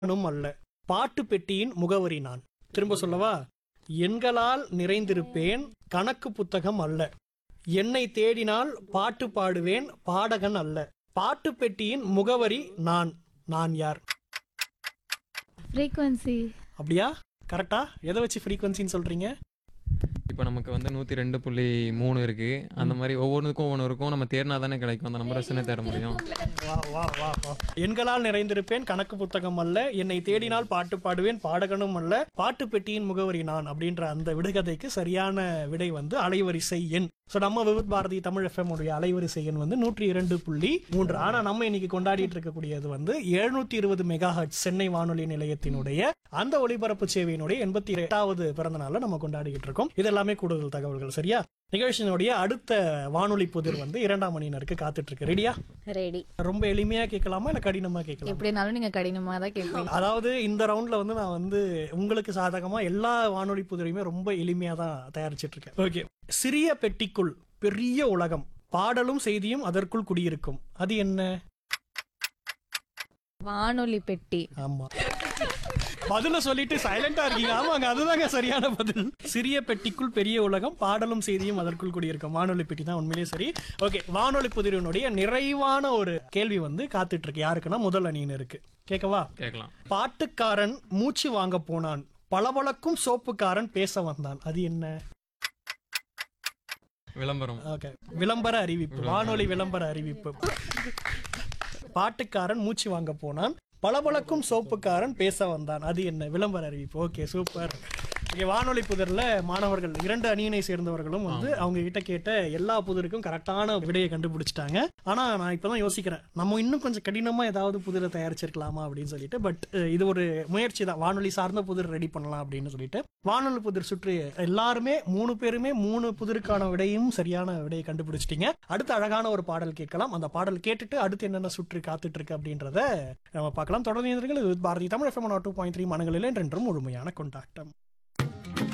நானும் அல்ல பாட்டு பெட்டியின் முகவரி நான் திரும்ப சொல்லவா எண்களால் நிறைந்திருப்பேன் கணக்கு புத்தகம் அல்ல என்னை தேடினால் பாட்டு பாடுவேன் பாடகன் அல்ல பாட்டு பெட்டியின் முகவரி நான் நான் யார் ஃப்ரீக்வன்சி அப்படியா கரெக்டா எதை வச்சு ஃப்ரீக்வன்சின்னு சொல்றீங்க இப்போ நமக்கு வந்து நூற்றி ரெண்டு புள்ளி மூணு இருக்குது அந்த மாதிரி ஒவ்வொன்றுக்கும் ஒவ்வொன்று இருக்கும் நம்ம தேடினா தானே கிடைக்கும் அந்த நம்பரை வச்சு தேட முடியும் வா வா வா வா எண்களால் நிறைந்திருப்பேன் கணக்கு புத்தகம் அல்ல என்னை தேடினால் பாட்டு பாடுவேன் பாடகனும் அல்ல பாட்டு பெட்டியின் முகவரி நான் அப்படின்ற அந்த விடுகதைக்கு சரியான விடை வந்து அலைவரிசை எண் ஸோ நம்ம விவித் பாரதி தமிழ் எஃப்எம் உடைய அலைவரிசை எண் வந்து நூற்றி இரண்டு புள்ளி மூன்று ஆனா நம்ம இன்னைக்கு கொண்டாடிட்டு இருக்கக்கூடியது வந்து எழுநூத்தி இருபது மெகா சென்னை வானொலி நிலையத்தினுடைய அந்த ஒளிபரப்பு சேவையினுடைய எண்பத்தி எட்டாவது பிறந்த நாள்ல நம்ம கொண்டாடிக்கிட்டு இருக்கோம் இது எல்லாமே கூடுதல் தகவல்கள் சரியா நிகழ்ச்சியினுடைய அடுத்த வானொலி புதிர் வந்து இரண்டாம் மணியினருக்கு காத்துட்டு இருக்கு ரெடியா ரெடி ரொம்ப எளிமையா கேட்கலாமா இல்ல கடினமா கேட்கலாம் எப்படினாலும் நீங்க கடினமா தான் கேட்பீங்க அதாவது இந்த ரவுண்ட்ல வந்து நான் வந்து உங்களுக்கு சாதகமா எல்லா வானொலி புதிரையுமே ரொம்ப எளிமையா தான் தயாரிச்சிட்டு இருக்கேன் ஓகே சிறிய பெட்டிக்குள் பெரிய உலகம் பாடலும் செய்தியும் அதற்குள் குடியிருக்கும் அது என்ன வானொலி பெட்டி ஆமா பதில சொல்லிட்டு சைலண்டா இருக்கீங்க ஆமாங்க அதுதாங்க சரியான பதில் சிறிய பெட்டிக்குள் பெரிய உலகம் பாடலும் செய்தியும் அதற்குள் குடியிருக்கும் வானொலி பெட்டி தான் உண்மையிலேயே சரி ஓகே வானொலி புதிரினுடைய நிறைவான ஒரு கேள்வி வந்து காத்துட்டு இருக்கு யாருக்குன்னா முதல் அணியினருக்கு கேட்கவா கேட்கலாம் பாட்டுக்காரன் மூச்சு வாங்க போனான் பளபளக்கும் சோப்புக்காரன் பேச வந்தான் அது என்ன விளம்பரம் ஓகே விளம்பர அறிவிப்பு வானொலி விளம்பர அறிவிப்பு பாட்டுக்காரன் மூச்சு வாங்க போனான் பளபளக்கும் சோப்புக்காரன் பேச வந்தான் அது என்ன விளம்பர அறிவிப்பு ஓகே சூப்பர் இங்கே வானொலி புதர்ல மாணவர்கள் இரண்டு அணியினை சேர்ந்தவர்களும் வந்து அவங்க கிட்ட கேட்ட எல்லா புதிருக்கும் கரெக்டான விடையை கண்டுபிடிச்சிட்டாங்க ஆனா நான் இப்பதான் யோசிக்கிறேன் நம்ம இன்னும் கொஞ்சம் கடினமா ஏதாவது புதிரை தயாரிச்சிருக்கலாமா அப்படின்னு சொல்லிட்டு பட் இது ஒரு முயற்சி தான் வானொலி சார்ந்த புதிர் ரெடி பண்ணலாம் அப்படின்னு சொல்லிட்டு வானொலி புதிர் சுற்றி எல்லாருமே மூணு பேருமே மூணு புதிருக்கான விடையும் சரியான விடையை கண்டுபிடிச்சிட்டீங்க அடுத்து அழகான ஒரு பாடல் கேட்கலாம் அந்த பாடல் கேட்டுட்டு அடுத்து என்னென்ன சுற்றி காத்துட்டு இருக்கு அப்படின்றத நம்ம பார்க்கலாம் தொடர்ந்து இருந்தீர்கள். இது Bharathi Tamil FM two point three மனங்களில் என்றென்றும் முழுமையான கொண்டாட்டம்